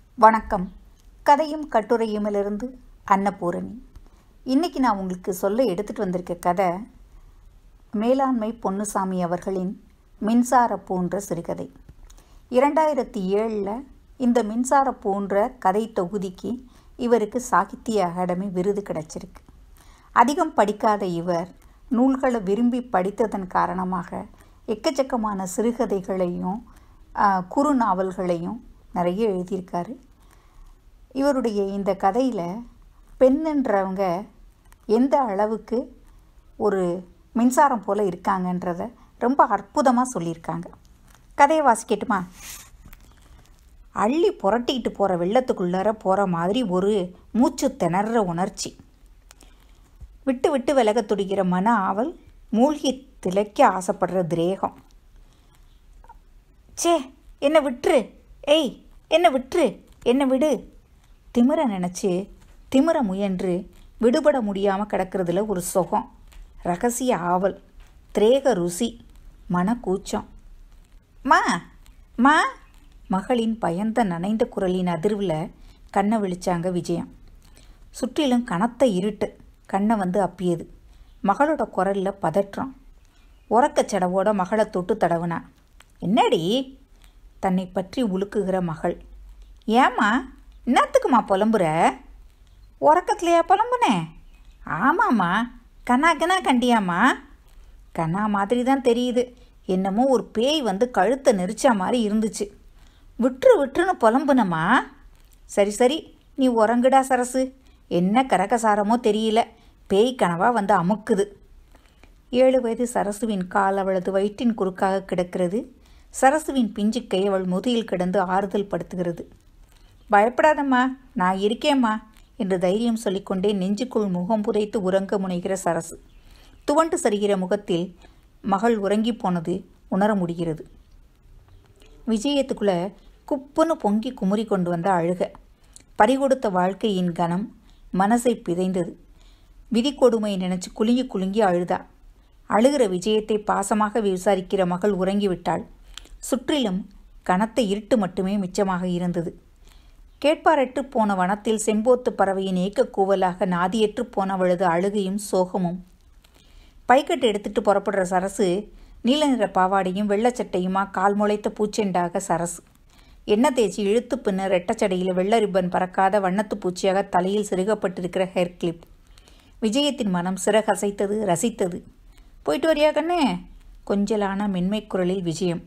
வணக்கம் கதையும் கட்டுரையுமிலிருந்து அன்னபூரணி இன்னைக்கு நான் உங்களுக்கு சொல்ல எடுத்துகிட்டு வந்திருக்க கதை மேலாண்மை பொன்னுசாமி அவர்களின் மின்சார பூன்ற சிறுகதை இரண்டாயிரத்தி ஏழில் இந்த மின்சார பூன்ற கதை தொகுதிக்கு இவருக்கு சாகித்ய அகாடமி விருது கிடைச்சிருக்கு அதிகம் படிக்காத இவர் நூல்களை விரும்பி படித்ததன் காரணமாக எக்கச்சக்கமான சிறுகதைகளையும் ஆ, குறு நாவல்களையும் நிறைய எழுதியிருக்காரு இவருடைய இந்த கதையில் பெண்ணுன்றவங்க எந்த அளவுக்கு ஒரு மின்சாரம் போல் இருக்காங்கன்றத ரொம்ப அற்புதமாக சொல்லியிருக்காங்க கதையை வாசிக்கட்டுமா அள்ளி புரட்டிக்கிட்டு போகிற வெள்ளத்துக்குள்ளார போகிற மாதிரி ஒரு மூச்சு திணற உணர்ச்சி விட்டு விட்டு விலக துடிக்கிற மன ஆவல் மூழ்கி திளைக்க ஆசைப்படுற திரேகம் ச்சே என்னை விட்டுரு ஏய் என்னை விட்டுரு என்னை விடு திமிர நினச்சி திமிர முயன்று விடுபட முடியாமல் கிடக்கிறதுல ஒரு சுகம் ரகசிய ஆவல் திரேக ருசி மனக்கூச்சம் மா மா மகளின் பயந்த நனைந்த குரலின் அதிர்வில் கண்ணை விழிச்சாங்க விஜயம் சுற்றிலும் கனத்த இருட்டு கண்ணை வந்து அப்பியது மகளோட குரலில் பதற்றம் உறக்கச் சடவோட மகளை தொட்டு தடவுனா என்னடி தன்னை பற்றி உலுக்குகிற மகள் ஏம்மா என்னத்துக்குமா புலம்புற உறக்கத்துலையா புலம்புனே ஆமாம்மா கண்ணா கண்ணா கண்டியாம்மா கண்ணா மாதிரி தான் தெரியுது என்னமோ ஒரு பேய் வந்து கழுத்தை நெரிச்ச மாதிரி இருந்துச்சு விட்டுரு விட்டுருன்னு புலம்புனம்மா சரி சரி நீ உறங்குடா சரசு என்ன கரகசாரமோ தெரியல பேய் கனவா வந்து அமுக்குது ஏழு வயது சரசுவின் கால் அவளது வயிற்றின் குறுக்காக கிடக்கிறது சரசுவின் பிஞ்சு கை அவள் முதுகில் கிடந்து ஆறுதல் படுத்துகிறது பயப்படாதம்மா நான் இருக்கேம்மா என்று தைரியம் சொல்லிக்கொண்டே நெஞ்சுக்குள் முகம் புதைத்து உறங்க முனைகிற சரசு துவண்டு சரிகிற முகத்தில் மகள் உறங்கி போனது உணர முடிகிறது விஜயத்துக்குள்ள குப்புன்னு பொங்கி குமுறி கொண்டு வந்த அழுக பறிகொடுத்த வாழ்க்கையின் கனம் மனசை பிதைந்தது விதி கொடுமை நினைச்சு குலுங்கி குலுங்கி அழுதா அழுகிற விஜயத்தை பாசமாக விசாரிக்கிற மகள் உறங்கிவிட்டாள் சுற்றிலும் கனத்த இருட்டு மட்டுமே மிச்சமாக இருந்தது கேட்பாரற்று போன வனத்தில் செம்போத்து பறவையின் ஏக்கக் கூவலாக நாதியற்று போனவளது அழுகையும் சோகமும் பைக்கட்டு எடுத்துட்டு புறப்படுற சரசு நீல நிற பாவாடையும் வெள்ளச்சட்டையுமா கால் முளைத்த பூச்செண்டாக சரசு எண்ணெய் தேய்ச்சி இழுத்து பின்ன ரெட்டச்சடையில் வெள்ளை ரிப்பன் பறக்காத வண்ணத்து பூச்சியாக தலையில் செருகப்பட்டிருக்கிற ஹேர் கிளிப் விஜயத்தின் மனம் சிறகசைத்தது ரசித்தது போயிட்டு வரியா கண்ணே கொஞ்சலான மென்மை குரலில் விஜயம்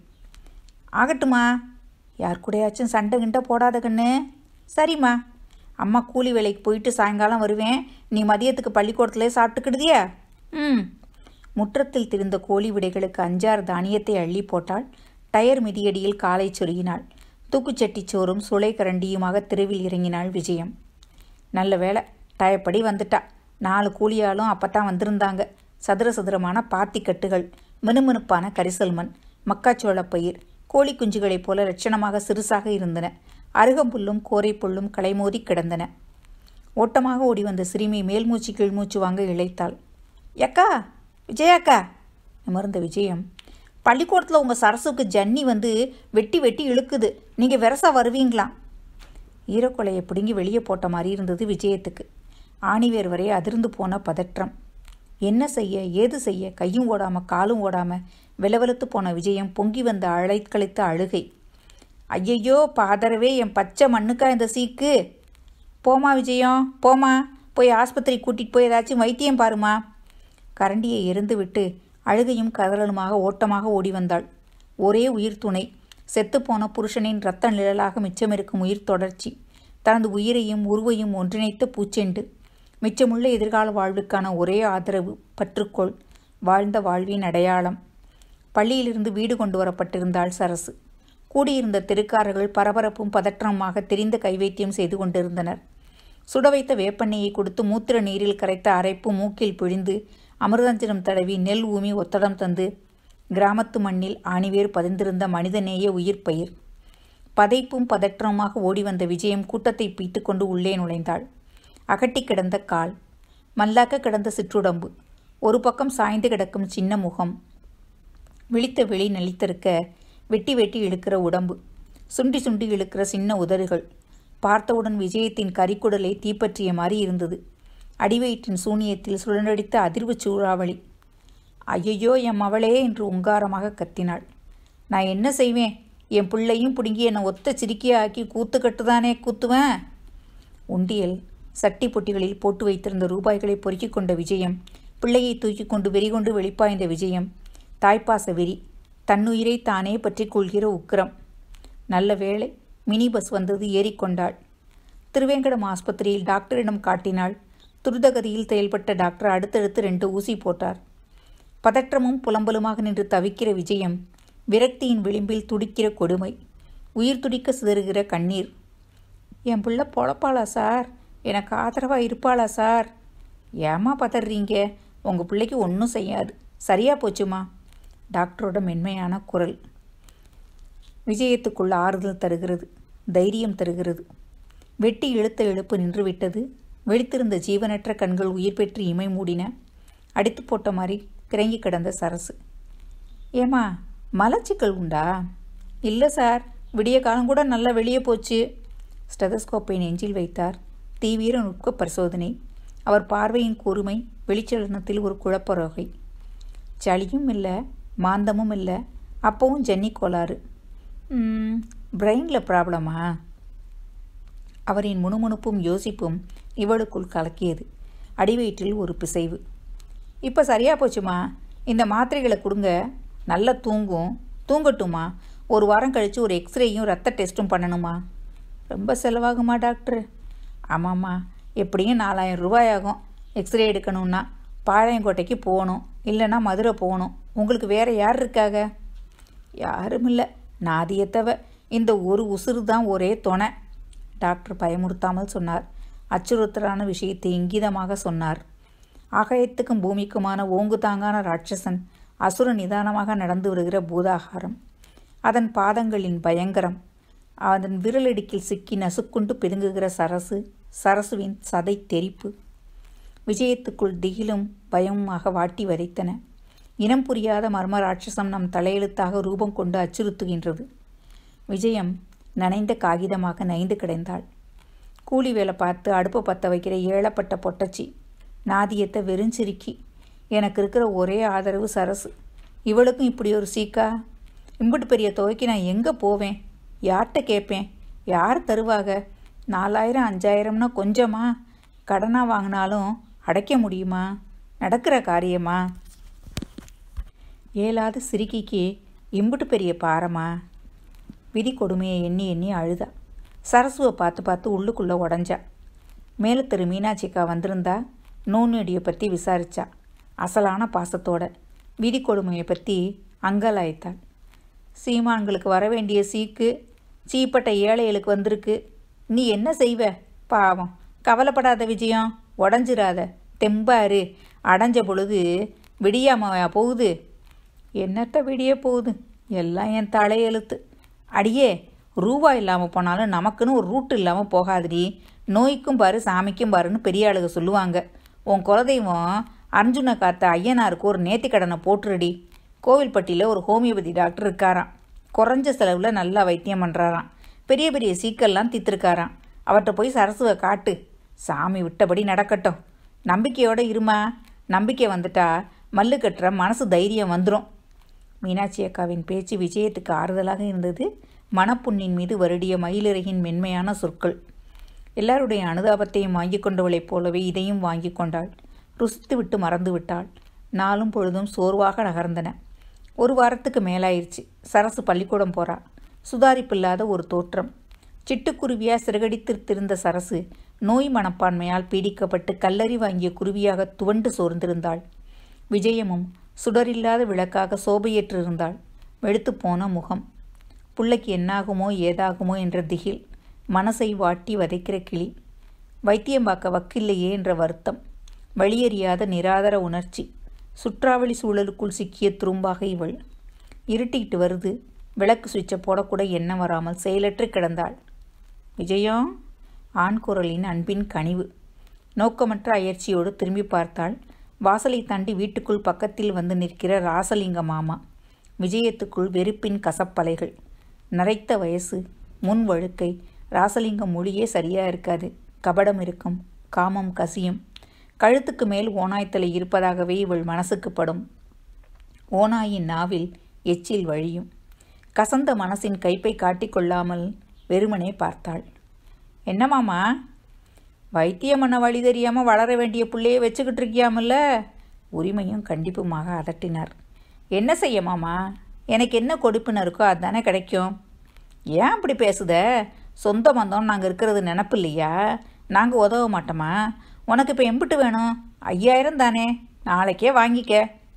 ஆகட்டுமா யார் கூடயாச்சும் சண்டை கிண்டை போடாத கண்ணு சரிம்மா அம்மா கூலி வேலைக்கு போயிட்டு சாயங்காலம் வருவேன் நீ மதியத்துக்கு பள்ளிக்கூடத்திலே சாப்பிட்டுக்கிடுதியா ம் முற்றத்தில் திரிந்த கோழி விடைகளுக்கு அஞ்சாறு தானியத்தை அள்ளி போட்டாள் டயர் மிதியடியில் காலை சொருகினாள் தூக்குச்சட்டி சோறும் சுளை கரண்டியுமாக தெருவில் இறங்கினாள் விஜயம் நல்ல வேலை டயப்படி வந்துட்டா நாலு கூலியாலும் அப்பத்தான் வந்திருந்தாங்க சதுர சதுரமான பாத்தி கட்டுகள் மினுமினுப்பான கரிசல் மண் மக்காச்சோளப் பயிர் கோழி குஞ்சுகளைப் போல லட்சணமாக சிறுசாக இருந்தன அருகம்புல்லும் கோரைப்புல்லும் களைமோதி கிடந்தன ஓட்டமாக ஓடி வந்த சிறுமி மேல்மூச்சு கீழ்மூச்சு வாங்க இழைத்தாள் எக்கா விஜயாக்கா நிமிர்ந்த விஜயம் பள்ளிக்கூடத்தில் உங்கள் சரசுக்கு ஜன்னி வந்து வெட்டி வெட்டி இழுக்குது நீங்கள் வெரசா வருவீங்களாம் ஈரக்கொலையை பிடுங்கி வெளியே போட்ட மாதிரி இருந்தது விஜயத்துக்கு ஆணிவேர் வரை அதிர்ந்து போன பதற்றம் என்ன செய்ய ஏது செய்ய கையும் ஓடாம காலும் ஓடாம வெலவெலுத்து போன விஜயம் பொங்கி வந்த அழைக்கழித்த அழுகை ஐயையோ பாதரவே என் பச்சை மண்ணுக்கா இந்த சீக்கு போமா விஜயம் போமா போய் ஆஸ்பத்திரி கூட்டிகிட்டு போய் ஏதாச்சும் வைத்தியம் பாருமா கரண்டியை எரிந்து விட்டு அழுகையும் கதறலுமாக ஓட்டமாக ஓடி வந்தாள் ஒரே உயிர் துணை செத்துப்போன புருஷனின் இரத்த நிழலாக மிச்சமிருக்கும் உயிர் தொடர்ச்சி தனது உயிரையும் உருவையும் ஒன்றிணைத்த பூச்செண்டு மிச்சமுள்ள எதிர்கால வாழ்வுக்கான ஒரே ஆதரவு பற்றுக்கோள் வாழ்ந்த வாழ்வின் அடையாளம் பள்ளியிலிருந்து வீடு கொண்டு வரப்பட்டிருந்தாள் சரசு கூடியிருந்த தெருக்காரர்கள் பரபரப்பும் பதற்றமாக தெரிந்த கைவைத்தியம் செய்து கொண்டிருந்தனர் சுட வைத்த வேப்பெண்ணெயை கொடுத்து மூத்திர நீரில் கரைத்த அரைப்பு மூக்கில் பிழிந்து அமிர்தஞ்சனம் தடவி நெல் ஊமி ஒத்தடம் தந்து கிராமத்து மண்ணில் ஆணிவேர் பதிந்திருந்த மனிதநேய உயிர் பயிர் பதைப்பும் பதற்றமாக ஓடி வந்த விஜயம் கூட்டத்தை பீத்துக்கொண்டு உள்ளே நுழைந்தாள் அகட்டி கிடந்த கால் மல்லாக்க கிடந்த சிற்றுடம்பு ஒரு பக்கம் சாய்ந்து கிடக்கும் சின்ன முகம் விழித்த வெளி நெளித்திருக்க வெட்டி வெட்டி இழுக்கிற உடம்பு சுண்டி சுண்டி இழுக்கிற சின்ன உதடுகள் பார்த்தவுடன் விஜயத்தின் கரிக்குடலை தீப்பற்றிய மாதிரி இருந்தது அடிவயிற்றின் சூனியத்தில் சுழன்றடித்த அதிர்வு சூறாவளி ஐயையோ என் மவளே என்று உங்காரமாக கத்தினாள் நான் என்ன செய்வேன் என் பிள்ளையும் பிடுங்கி என்னை ஒத்த சிரிக்கிய ஆக்கி கூத்து கட்டுதானே கூத்துவேன் உண்டியல் சட்டி பொட்டிகளில் போட்டு வைத்திருந்த ரூபாய்களை பொறுக்கிக் கொண்ட விஜயம் பிள்ளையை தூக்கி கொண்டு வெறிகொண்டு வெளிப்பாய்ந்த விஜயம் தாய்ப்பாச வெறி தன்னுயிரை தானே பற்றி கொள்கிற உக்கிரம் நல்ல வேளை மினி பஸ் வந்தது ஏறிக்கொண்டாள் திருவேங்கடம் ஆஸ்பத்திரியில் டாக்டரிடம் காட்டினாள் துரிதகதியில் செயல்பட்ட டாக்டர் அடுத்தடுத்து ரெண்டு ஊசி போட்டார் பதற்றமும் புலம்பலுமாக நின்று தவிக்கிற விஜயம் விரக்தியின் விளிம்பில் துடிக்கிற கொடுமை உயிர் துடிக்க சிதறுகிற கண்ணீர் என் பிள்ளை பொழப்பாளா சார் எனக்கு ஆதரவாக இருப்பாளா சார் ஏமா பதறீங்க உங்கள் பிள்ளைக்கு ஒன்றும் செய்யாது சரியா போச்சுமா டாக்டரோட மென்மையான குரல் விஜயத்துக்குள்ள ஆறுதல் தருகிறது தைரியம் தருகிறது வெட்டி இழுத்த இழுப்பு நின்றுவிட்டது வெடித்திருந்த ஜீவனற்ற கண்கள் உயிர் பெற்று இமை மூடின அடித்து போட்ட மாதிரி கிறங்கி கிடந்த சரசு ஏமா மலச்சிக்கல் உண்டா இல்லை சார் விடிய காலம் கூட நல்லா வெளியே போச்சு ஸ்டெதஸ்கோப்பை நெஞ்சில் வைத்தார் தீவிர நுட்ப பரிசோதனை அவர் பார்வையின் கூர்மை வெளிச்சலனத்தில் ஒரு குழப்பரோகை சளியும் இல்லை மாந்தமும் இல்லை அப்பவும் ஜன்னி கோளாறு பிரெயினில் ப்ராப்ளமா அவரின் முணுமுணுப்பும் யோசிப்பும் இவளுக்குள் கலக்கியது அடிவயிற்றில் ஒரு பிசைவு இப்போ சரியாக போச்சுமா இந்த மாத்திரைகளை கொடுங்க நல்லா தூங்கும் தூங்கட்டுமா ஒரு வாரம் கழித்து ஒரு எக்ஸ்ரேயும் ரத்த டெஸ்ட்டும் பண்ணணுமா ரொம்ப செலவாகுமா டாக்டர் ஆமாம்மா எப்படியும் நாலாயிரம் ரூபாய் ஆகும் எக்ஸ்ரே எடுக்கணும்னா பாளையங்கோட்டைக்கு போகணும் இல்லைன்னா மதுரை போகணும் உங்களுக்கு வேறு யார் இருக்காக யாரும் இல்லை நாதியத்தவ இந்த ஒரு உசுறு தான் ஒரே துணை டாக்டர் பயமுறுத்தாமல் சொன்னார் அச்சுறுத்தலான விஷயத்தை இங்கிதமாக சொன்னார் ஆகாயத்துக்கும் பூமிக்குமான ஓங்கு தாங்கான ராட்சசன் அசுர நிதானமாக நடந்து வருகிற பூதாகாரம் அதன் பாதங்களின் பயங்கரம் அதன் விரலடிக்கில் சிக்கி நசுக்குண்டு பிதுங்குகிற சரசு சரசுவின் சதை தெரிப்பு விஜயத்துக்குள் திகிலும் பயமுமாக வாட்டி வதைத்தன இனம் புரியாத மர்ம ராட்சசம் நம் தலையெழுத்தாக ரூபம் கொண்டு அச்சுறுத்துகின்றது விஜயம் நனைந்த காகிதமாக நைந்து கிடந்தாள் கூலி வேலை பார்த்து அடுப்பை பற்ற வைக்கிற ஏழப்பட்ட பொட்டச்சி நாதியத்தை வெறுஞ்சிருக்கி எனக்கு இருக்கிற ஒரே ஆதரவு சரசு இவளுக்கும் இப்படி ஒரு சீக்கா இம்புட்டு பெரிய துவைக்கு நான் எங்கே போவேன் யார்கிட்ட கேட்பேன் யார் தருவாக நாலாயிரம் அஞ்சாயிரம்னா கொஞ்சமா கடனாக வாங்கினாலும் அடைக்க முடியுமா நடக்கிற காரியமா ஏலாத சிறுக்கிக்கு இம்புட்டு பெரிய பாரமா விதி கொடுமையை எண்ணி எண்ணி அழுதா சரசுவை பார்த்து பார்த்து உள்ளுக்குள்ளே உடஞ்சா மேலே திரு மீனாட்சிக்கா வந்திருந்தா நூனடியை பற்றி விசாரிச்சா அசலான பாசத்தோட விதி கொடுமையை பற்றி அங்கலாய்த்தாள் சீமான்களுக்கு வர வேண்டிய சீக்கு சீப்பட்ட ஏழைகளுக்கு வந்திருக்கு நீ என்ன செய்வ பாவம் கவலைப்படாத விஜயம் உடஞ்சிராத தெம்பாரு அடைஞ்ச பொழுது விடியாம போகுது என்னத்த விடிய போகுது எல்லாம் என் தலையெழுத்து அடியே ரூபா இல்லாமல் போனாலும் நமக்குன்னு ஒரு ரூட் இல்லாமல் போகாதுடி நோய்க்கும் பாரு சாமிக்கும் பாருன்னு பெரிய ஆளுக சொல்லுவாங்க உன் குலதெய்வம் அர்ஜுன காத்த ஐயனாருக்கு ஒரு நேர்த்திக்கடனை போட்டுருடி கோவில்பட்டியில் ஒரு ஹோமியோபதி டாக்டர் இருக்காராம் குறைஞ்ச செலவில் நல்லா வைத்தியம் பண்ணுறாராம் பெரிய பெரிய சீக்கெல்லாம் தித்திருக்காராம் அவர்கிட்ட போய் சரசுவை காட்டு சாமி விட்டபடி நடக்கட்டும் நம்பிக்கையோடு இருமா நம்பிக்கை வந்துட்டா மல்லு கட்டுற மனசு தைரியம் வந்துடும் மீனாட்சி அக்காவின் பேச்சு விஜயத்துக்கு ஆறுதலாக இருந்தது மணப்புண்ணின் மீது வருடிய மயிலிறகின் மென்மையான சொற்கள் எல்லாருடைய அனுதாபத்தையும் வாங்கி கொண்டவளைப் போலவே இதையும் வாங்கி கொண்டாள் ருசித்து விட்டு மறந்து விட்டாள் நாளும் பொழுதும் சோர்வாக நகர்ந்தன ஒரு வாரத்துக்கு மேலாயிருச்சு சரசு பள்ளிக்கூடம் போறா சுதாரிப்பில்லாத ஒரு தோற்றம் சிட்டுக்குருவியா சிறகடித்திருந்த சரசு நோய் மனப்பான்மையால் பீடிக்கப்பட்டு கல்லறி வாங்கிய குருவியாக துவண்டு சோர்ந்திருந்தாள் விஜயமும் சுடரில்லாத விளக்காக சோபையேற்றிருந்தாள் வெளுத்துப் போன முகம் புள்ளைக்கு என்னாகுமோ ஏதாகுமோ என்ற திகில் மனசை வாட்டி வதைக்கிற கிளி வைத்தியம் பார்க்க வக்கில்லையே என்ற வருத்தம் வழியறியாத நிராதர உணர்ச்சி சுற்றாவளி சூழலுக்குள் சிக்கிய துரும்பாக இவள் இருட்டிக்கிட்டு வருது விளக்கு சுவிட்சை போடக்கூட எண்ணம் வராமல் செயலற்று கிடந்தாள் விஜயம் ஆண் குரலின் அன்பின் கனிவு நோக்கமற்ற அயற்சியோடு திரும்பி பார்த்தாள் வாசலை தாண்டி வீட்டுக்குள் பக்கத்தில் வந்து நிற்கிற ராசலிங்க மாமா விஜயத்துக்குள் வெறுப்பின் கசப்பலைகள் நரைத்த வயசு முன் வழுக்கை ராசலிங்கம் மொழியே சரியாக இருக்காது கபடம் இருக்கும் காமம் கசியும் கழுத்துக்கு மேல் ஓநாய்த்தலை இருப்பதாகவே இவள் மனசுக்கு படும் ஓநாயின் நாவில் எச்சில் வழியும் கசந்த மனசின் கைப்பை காட்டிக்கொள்ளாமல் வெறுமனே பார்த்தாள் என்ன மாமா வைத்தியம் பண்ண வழி தெரியாமல் வளர வேண்டிய பிள்ளையை வச்சுக்கிட்டு இருக்கியாமல்ல உரிமையும் கண்டிப்புமாக அதட்டினார் என்ன செய்ய மாமா எனக்கு என்ன கொடுப்புன்னு இருக்கோ அதுதானே கிடைக்கும் ஏன் அப்படி பேசுத சொந்த பந்தம் நாங்கள் இருக்கிறது நினப்பு இல்லையா நாங்கள் உதவ மாட்டோமா உனக்கு இப்போ எம்பிட்டு வேணும் ஐயாயிரம் தானே நாளைக்கே வாங்கிக்க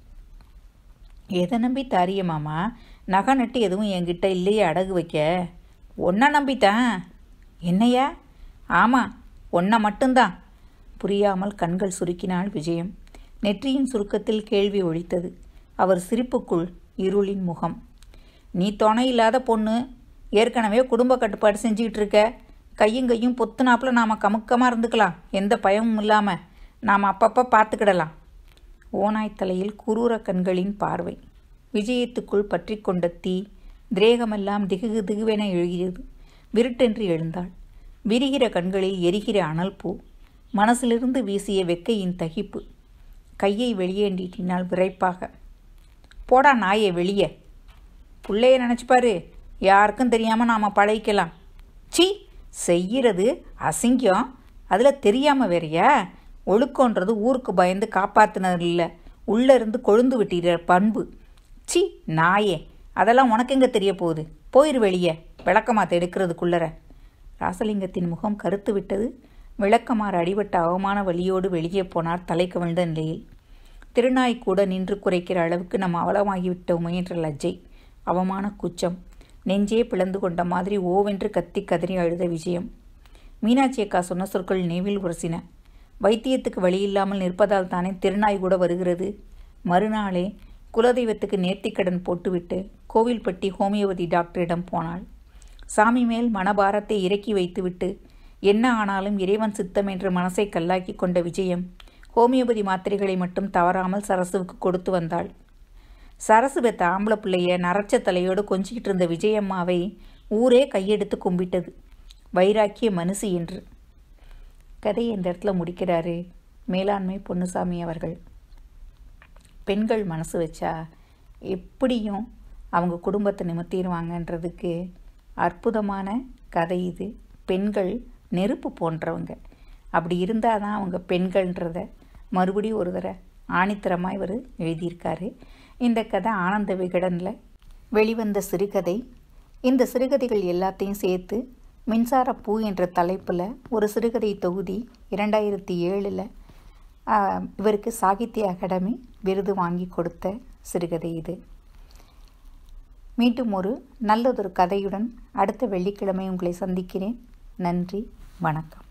எதை நம்பி தாரிய மாமா நகை நட்டு எதுவும் என்கிட்ட இல்லையே அடகு வைக்க ஒன்றை நம்பித்தான் என்னையா ஆமாம் ஒன்றை மட்டும்தான் புரியாமல் கண்கள் சுருக்கினாள் விஜயம் நெற்றியின் சுருக்கத்தில் கேள்வி ஒழித்தது அவர் சிரிப்புக்குள் இருளின் முகம் நீ துணை இல்லாத பொண்ணு ஏற்கனவே குடும்ப கட்டுப்பாடு செஞ்சுக்கிட்டு இருக்க கையும் கையும் பொத்துனாப்புல நாம் கமுக்கமாக இருந்துக்கலாம் எந்த பயமும் இல்லாமல் நாம் அப்பப்போ பார்த்துக்கிடலாம் ஓநாய் தலையில் குரூர கண்களின் பார்வை விஜயத்துக்குள் பற்றி கொண்ட தீ திரேகமெல்லாம் திகு திகுவென எழுகிறது விருட்டென்று எழுந்தாள் விரிகிற கண்களில் எரிகிற அனல் பூ மனசிலிருந்து வீசிய வெக்கையின் தகிப்பு கையை வெளியே நீட்டினாள் விரைப்பாக போடா நாயே வெளியே புள்ளைய நினச்சிப்பாரு யாருக்கும் தெரியாமல் நாம் பழகிக்கலாம் சி செய்கிறது அசிங்கம் அதில் தெரியாமல் வேறையா ஒழுக்கன்றது ஊருக்கு பயந்து காப்பாற்றினது இல்லை உள்ளே இருந்து கொழுந்து விட்டிற பண்பு சி நாயே அதெல்லாம் உனக்கு எங்கே தெரிய போகுது போயிரு வெளியே விளக்கமாத்த எடுக்கிறதுக்குள்ளற ராசலிங்கத்தின் முகம் கருத்து விட்டது விளக்கமாறு அடிபட்ட அவமான வழியோடு வெளியே போனார் தலை கவிழ்ந்த நிலையில் திருநாய் கூட நின்று குறைக்கிற அளவுக்கு நம்ம அவலமாகிவிட்டோமே என்ற லஜ்ஜை அவமான குச்சம் நெஞ்சே பிளந்து கொண்ட மாதிரி ஓவென்று கத்தி கதறி அழுத விஜயம் மீனாட்சி அக்கா சொன்ன சொற்கள் நினைவில் உரசின வைத்தியத்துக்கு வழியில்லாமல் நிற்பதால் தானே திருநாய் கூட வருகிறது மறுநாளே குலதெய்வத்துக்கு நேர்த்திக்கடன் போட்டுவிட்டு கோவில்பட்டி ஹோமியோபதி டாக்டரிடம் போனாள் சாமி மேல் மனபாரத்தை இறக்கி வைத்துவிட்டு என்ன ஆனாலும் இறைவன் சித்தம் என்று மனசை கல்லாக்கி கொண்ட விஜயம் ஹோமியோபதி மாத்திரைகளை மட்டும் தவறாமல் சரசுவுக்கு கொடுத்து வந்தாள் சரசு பெத்த ஆம்பளை பிள்ளைய நரைச்ச தலையோடு கொஞ்சிக்கிட்டு இருந்த விஜயம்மாவை ஊரே கையெடுத்து கும்பிட்டது வைராக்கிய மனுஷி என்று கதையை இந்த இடத்துல முடிக்கிறாரு மேலாண்மை பொன்னுசாமி அவர்கள் பெண்கள் மனசு வச்சா எப்படியும் அவங்க குடும்பத்தை நிமித்திடுவாங்கன்றதுக்கு அற்புதமான கதை இது பெண்கள் நெருப்பு போன்றவங்க அப்படி இருந்தால் தான் அவங்க பெண்கள்ன்றத மறுபடியும் ஒரு தடவை ஆணித்தரமாக இவர் எழுதியிருக்காரு இந்த கதை ஆனந்த விகடனில் வெளிவந்த சிறுகதை இந்த சிறுகதைகள் எல்லாத்தையும் சேர்த்து மின்சார பூ என்ற தலைப்பில் ஒரு சிறுகதை தொகுதி இரண்டாயிரத்தி ஏழில் இவருக்கு சாகித்ய அகாடமி விருது வாங்கி கொடுத்த சிறுகதை இது மீண்டும் ஒரு நல்லதொரு கதையுடன் அடுத்த வெள்ளிக்கிழமை உங்களை சந்திக்கிறேன் நன்றி வணக்கம்